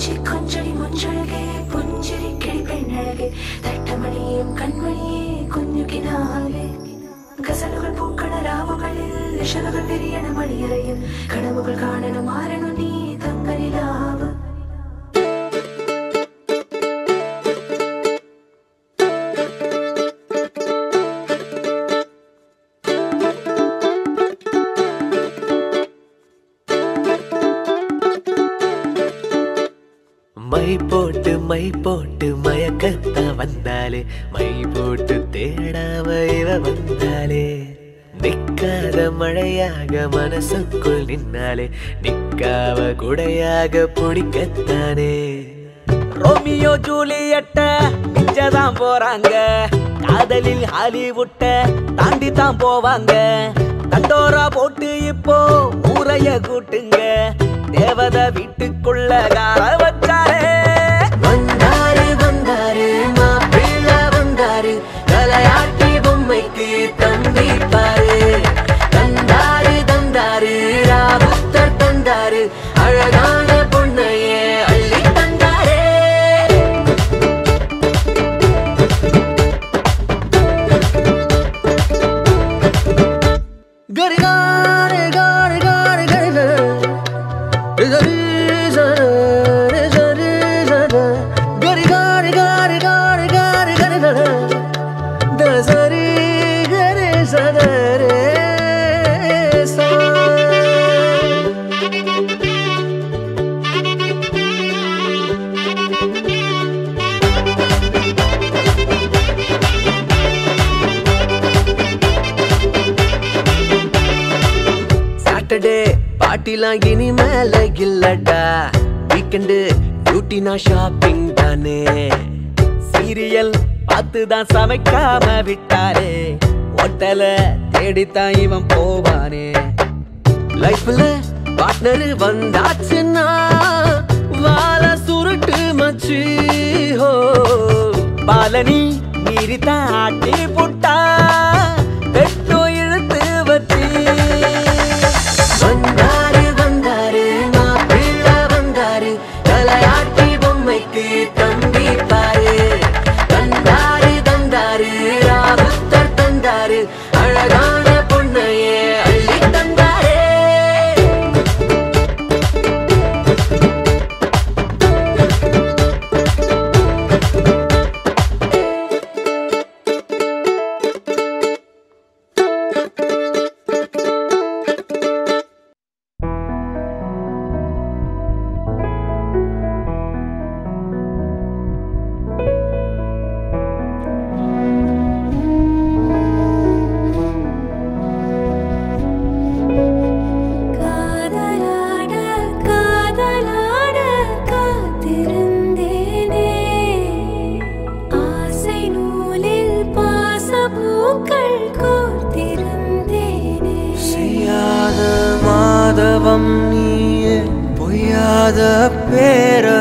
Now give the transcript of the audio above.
கொஞ்சி கொஞ்சடி முஞ்சழகே പുഞ്ചിരി കിളി പെണ്ണഴകെ തട്ടമണിയും കൺമണിയെ കുഞ്ഞുകിനാവേ ഗസലുകൾ പൂക്കണ രാവുകളിൽ നിശലുകൾ വിരിയണ മണിയറയിൽ കനവുകൾ കാണണം മാറണു നീ തങ്കനിലാവ് மை போட்டு மை போட்டு மயக்கத்த வந்தாலே மை போட்டு தேடாம இவ வந்தாலே நிக்காத மழையாக மனசுக்குள் நின்னாலே நிக்காவ குடையாக பிடிக்கத்தானே ரோமியோ ஜூலியட்ட மிஞ்சதான் போறாங்க காதலில் ஹாலிவுட்ட தாண்டி தான் போவாங்க தண்டோரா போட்டு இப்போ ஊரைய கூட்டுங்க தேவத வீட்டுக்குள்ள கார வச்சாரே வந்தாரு வந்தாரு மாப்பிள்ள வந்தாரு தலையாட்டி பொம்மைக்கு தம்பி பாரு தந்தாரு தந்தாரு ராபுத்தர் தந்தாரு அழகான பொண்ணையே அள்ளி தந்தாரே கரி காரி காரி காரி கரி கரி காரி காரி காரி காரி கரி தசரி கரி சதரே சா சாட்டர்டே பாட்டிலாம் இனி மேல இல்லடா வீக்கெண்டு டியூட்டினா ஷாப்பிங் தானே சீரியல் பார்த்து தான் சமைக்காம விட்டாரே ஹோட்டல தேடித்தான் இவன் போவானே லைஃப்ல பார்ட்னர் வந்தாச்சுன்னா வாழ சுருட்டு மச்சு ஹோ பாலனி மீறி தான் ஆட்டி புட்டா பெட்டோ இழுத்து வச்சு வந்தாரு வந்தாரு மாப்பிள்ள வந்தாரு தலையாட்டி பொம்மைக்கு தம்பி பாரு தந்தாரு தந்தாரு ராபுத்தர் தந்தாரு அழகான பொண்ணையே அள்ளி தந்தாரே காதலாட காதலாட காத்திருந்தேனே ஆசை நூலில் பாசப்பூக்கள் கோர்த்திருந்தேனே செய்யாத மாதவம் நீயே பொய்யாத பேர